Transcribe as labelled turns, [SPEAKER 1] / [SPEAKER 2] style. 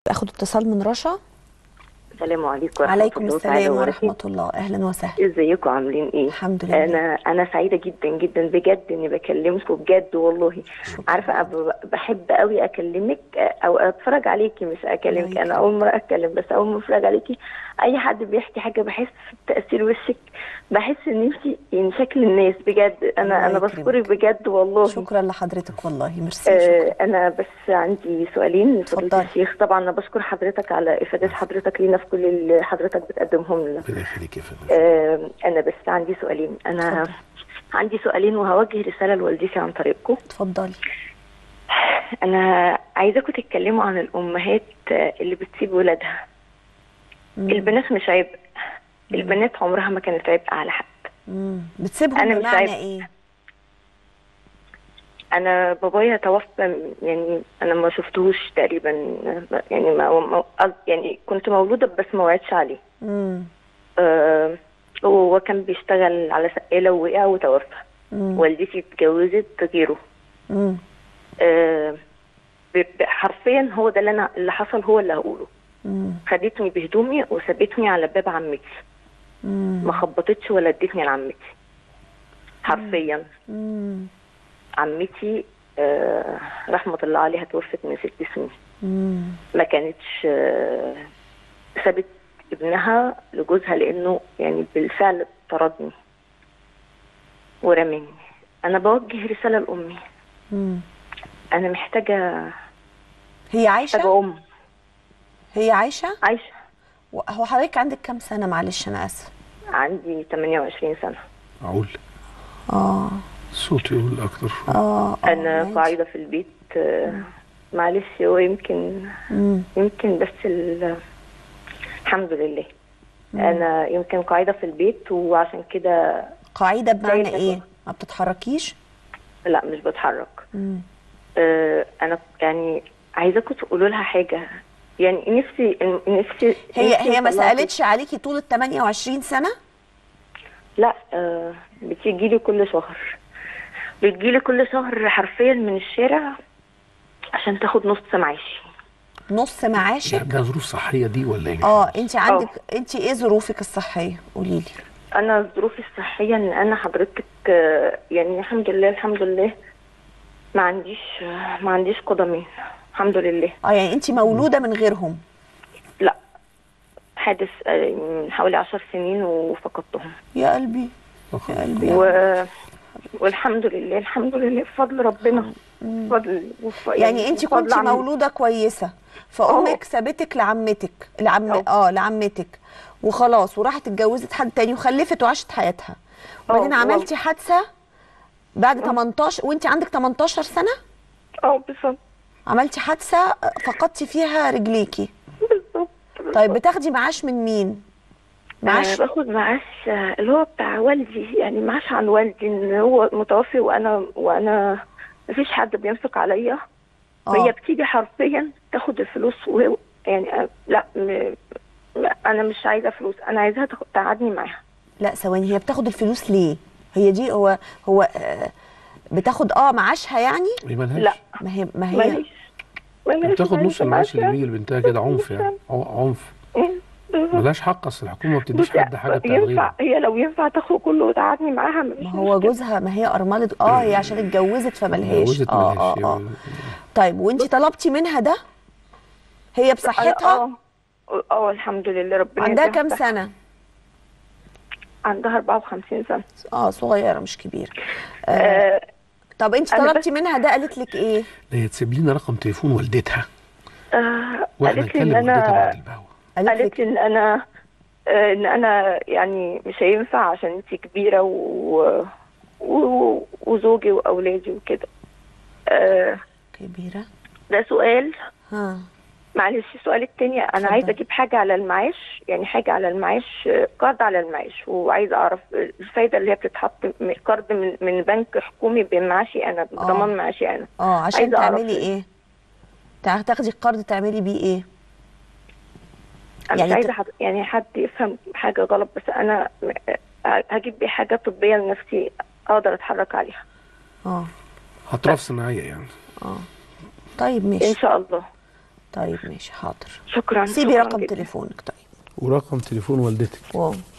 [SPEAKER 1] اخد اتصال من رشا
[SPEAKER 2] السلام عليكم ورحمة
[SPEAKER 1] عليكم
[SPEAKER 2] الله
[SPEAKER 1] السلام
[SPEAKER 2] تعالى
[SPEAKER 1] ورحمه
[SPEAKER 2] وبركاته.
[SPEAKER 1] الله اهلا وسهلا
[SPEAKER 2] ازيكم عاملين ايه؟
[SPEAKER 1] الحمد لله.
[SPEAKER 2] انا انا سعيده جدا جدا بجد اني بكلمكم بجد والله
[SPEAKER 1] شكرا.
[SPEAKER 2] عارفه أنا ب- بحب قوي اكلمك او اتفرج عليكي مش اكلمك
[SPEAKER 1] الله
[SPEAKER 2] انا اول مره اتكلم بس اول ما اتفرج عليكي اي حد بيحكي حاجه بحس في تاثير وشك بحس ان انت يعني شكل الناس بجد انا
[SPEAKER 1] الله
[SPEAKER 2] انا
[SPEAKER 1] يكرمك.
[SPEAKER 2] بشكرك بجد والله
[SPEAKER 1] شكرا لحضرتك والله ميرسي شكرا
[SPEAKER 2] آه، انا بس عندي سؤالين
[SPEAKER 1] اتفضلي.
[SPEAKER 2] فضيله الشيخ طبعا انا بشكر حضرتك على افاده حضرتك لينا في كل اللي حضرتك بتقدمهم لنا
[SPEAKER 3] ربنا يخليك يا فندم
[SPEAKER 2] آه، انا بس عندي سؤالين انا
[SPEAKER 1] اتفضل.
[SPEAKER 2] عندي سؤالين وهوجه رساله لوالدتي عن طريقكم
[SPEAKER 1] اتفضلي
[SPEAKER 2] انا عايزاكم تتكلموا عن الامهات آه، اللي بتسيب ولادها
[SPEAKER 1] مم.
[SPEAKER 2] البنات مش عبء البنات عمرها ما كانت عبء على حد
[SPEAKER 1] مم. بتسيبهم
[SPEAKER 2] أنا مش
[SPEAKER 1] بمعنى
[SPEAKER 2] عايز-
[SPEAKER 1] ايه
[SPEAKER 2] انا بابايا توفى يعني انا ما شفتهوش تقريبا يعني ما ما- قصد- يعني كنت مولوده بس ما وعدتش عليه
[SPEAKER 1] مم.
[SPEAKER 2] آه، هو كان بيشتغل على سقاله ووقع وتوفى
[SPEAKER 1] مم.
[SPEAKER 2] والدتي اتجوزت غيره
[SPEAKER 1] مم.
[SPEAKER 2] آه، ب- ب- حرفيا هو ده اللي انا اللي حصل هو اللي هقوله
[SPEAKER 1] مم.
[SPEAKER 2] خدتني بهدومي وسابتني على باب عمتي
[SPEAKER 1] مم.
[SPEAKER 2] ما خبطتش ولا ادتني لعمتي حرفيا
[SPEAKER 1] مم.
[SPEAKER 2] عمتي آه، رحمه الله عليها توفت من ست سنين
[SPEAKER 1] مم.
[SPEAKER 2] ما كانتش آه، سابت ابنها لجوزها لانه يعني بالفعل طردني ورماني انا بوجه رساله لامي
[SPEAKER 1] مم.
[SPEAKER 2] انا محتاجه
[SPEAKER 1] هي عايشه
[SPEAKER 2] محتاجه ام
[SPEAKER 1] هي عايشه
[SPEAKER 2] عايشه
[SPEAKER 1] و- هو حضرتك عندك كام سنه معلش انا اسفه
[SPEAKER 2] عندي 28 سنه
[SPEAKER 3] معقول
[SPEAKER 1] اه
[SPEAKER 3] الصوت يقول اكتر
[SPEAKER 1] اه آه،
[SPEAKER 2] انا
[SPEAKER 1] ماشي.
[SPEAKER 2] قاعده في البيت آه، معلش هو يمكن
[SPEAKER 1] مم.
[SPEAKER 2] يمكن بس ال- الحمد لله انا يمكن قاعده في البيت وعشان كده
[SPEAKER 1] قاعده بمعنى
[SPEAKER 2] دايما.
[SPEAKER 1] ايه ما بتتحركيش
[SPEAKER 2] لا مش بتحرك
[SPEAKER 1] مم.
[SPEAKER 2] آه، انا يعني عايزاكم تقولوا لها حاجه يعني نفسي نفسي
[SPEAKER 1] هي
[SPEAKER 2] نفسي
[SPEAKER 1] هي ما
[SPEAKER 2] يطلعوا-
[SPEAKER 1] سالتش عليكي طول ال 28 سنه
[SPEAKER 2] لا آه، بتيجي لي كل شهر بتجي لي كل شهر حرفيا من الشارع عشان تاخد نص معاشي
[SPEAKER 1] نص
[SPEAKER 3] ده,
[SPEAKER 1] معاشك
[SPEAKER 3] ده ظروف صحيه دي ولا ايه؟
[SPEAKER 1] اه انت عندك انت ايه ظروفك الصحيه قولي لي
[SPEAKER 2] انا ظروفي الصحيه ان انا حضرتك آه، يعني الحمد لله الحمد لله ما عنديش آه، ما عنديش قدمين الحمد لله
[SPEAKER 1] اه يعني انت مولوده من غيرهم
[SPEAKER 2] لا حادث آه، من حوالي عشر سنين وفقدتهم
[SPEAKER 1] يا قلبي
[SPEAKER 3] أخ.
[SPEAKER 1] يا قلبي
[SPEAKER 2] و...
[SPEAKER 1] يا
[SPEAKER 2] والحمد لله الحمد لله بفضل ربنا بفضل وف...
[SPEAKER 1] يعني انت
[SPEAKER 2] بفضل
[SPEAKER 1] كنت
[SPEAKER 2] عم-
[SPEAKER 1] مولوده كويسه فامك
[SPEAKER 2] اه.
[SPEAKER 1] سابتك لعمتك لعم
[SPEAKER 2] اه.
[SPEAKER 1] اه لعمتك وخلاص وراحت اتجوزت حد تاني وخلفت وعاشت حياتها وبعدين
[SPEAKER 2] اه،
[SPEAKER 1] عملتي حادثه بعد 18 وانت عندك 18 سنه
[SPEAKER 2] اه بالظبط
[SPEAKER 1] عملتي حادثه فقدتي فيها رجليكي
[SPEAKER 2] بالظبط
[SPEAKER 1] طيب بتاخدي معاش من مين
[SPEAKER 2] معاش
[SPEAKER 1] معاش
[SPEAKER 2] باخد معاش آه، اللي هو بتاع والدي يعني معاش عن والدي ان هو متوفي وانا وانا مفيش حد بيمسك عليا
[SPEAKER 1] اه.
[SPEAKER 2] وهي بتيجي حرفيا تاخد الفلوس وهي يعني آه، لا م... لا، انا مش عايزه فلوس انا عايزاها تاخد- تقعدني معاها
[SPEAKER 1] لا ثواني هي بتاخد الفلوس ليه هي دي هو هو آه، بتاخد اه معاشها يعني
[SPEAKER 3] إيه مالهاش؟
[SPEAKER 2] لا
[SPEAKER 1] ما هي ما هي
[SPEAKER 2] ماليش ماليش
[SPEAKER 3] بتاخد نص
[SPEAKER 2] معاش
[SPEAKER 3] المعاش اللي
[SPEAKER 2] معاش.
[SPEAKER 3] بيجي لبنتها كده عنف يعني ع- عنف
[SPEAKER 2] إيه، بالظبط.
[SPEAKER 3] ملهاش حق اصل الحكومه ما بتديش
[SPEAKER 2] بصي،
[SPEAKER 3] حد حاجه بتاعت
[SPEAKER 2] ينفع
[SPEAKER 3] غيره
[SPEAKER 2] هي لو ينفع تاخد كله وتقعدني معاها مفيش
[SPEAKER 1] ما هو
[SPEAKER 2] مشكلة.
[SPEAKER 1] جوزها ما هي ارمله اه هي عشان اتجوزت فملهاش
[SPEAKER 3] اتجوزت
[SPEAKER 1] اه اه
[SPEAKER 3] ملهاش
[SPEAKER 1] اه طيب وانت طلبتي منها ده هي بصحتها
[SPEAKER 2] اه اه الحمد لله ربنا
[SPEAKER 1] عندها
[SPEAKER 2] يديها
[SPEAKER 1] كام
[SPEAKER 2] الصحة.
[SPEAKER 1] سنه
[SPEAKER 2] عندها 54 سنه
[SPEAKER 1] اه صغيره مش كبيره آه
[SPEAKER 2] آه
[SPEAKER 1] طب انت
[SPEAKER 2] أنا
[SPEAKER 1] طلبتي منها ده قالت لك ايه
[SPEAKER 3] ده هي تسيب لنا رقم تليفون والدتها
[SPEAKER 2] آه
[SPEAKER 3] واحنا
[SPEAKER 2] قالت لي
[SPEAKER 3] نكلم
[SPEAKER 2] ان
[SPEAKER 3] والدتها بعد
[SPEAKER 2] انا
[SPEAKER 3] البهوه
[SPEAKER 1] قالت
[SPEAKER 2] قالت
[SPEAKER 1] لك
[SPEAKER 2] لي ان انا آه ان انا يعني مش هينفع عشان انت كبيره و... و... وزوجي واولادي وكده آه
[SPEAKER 1] كبيره
[SPEAKER 2] ده سؤال
[SPEAKER 1] ها
[SPEAKER 2] معلش السؤال التاني انا
[SPEAKER 1] اتفضل.
[SPEAKER 2] عايزه اجيب حاجه على المعاش يعني حاجه على المعاش آه، قرض على المعاش وعايزه اعرف الفايده اللي هي بتتحط من- قرض من من بنك حكومي بمعاشي انا بضمان معاشي انا
[SPEAKER 1] اه عشان
[SPEAKER 2] عايزة أعرف
[SPEAKER 1] تعملي
[SPEAKER 2] إيه.
[SPEAKER 1] ايه تع- تاخدي القرض تعملي بيه ايه
[SPEAKER 2] انا
[SPEAKER 1] يعني
[SPEAKER 2] مش عايزه
[SPEAKER 1] ت-
[SPEAKER 2] حد يعني حد يفهم حاجه غلط بس انا آه، هجيب بيه حاجه طبيه لنفسي اقدر اتحرك عليها
[SPEAKER 1] اه
[SPEAKER 3] اطراف صناعيه يعني
[SPEAKER 1] طيب
[SPEAKER 2] ان
[SPEAKER 1] ماشي
[SPEAKER 2] شاء الله
[SPEAKER 1] طيب ماشي حاضر
[SPEAKER 2] شكرا
[SPEAKER 1] سيبي
[SPEAKER 2] شكراً
[SPEAKER 1] رقم
[SPEAKER 2] جداً.
[SPEAKER 1] تليفونك طيب
[SPEAKER 3] ورقم تليفون والدتك
[SPEAKER 1] واو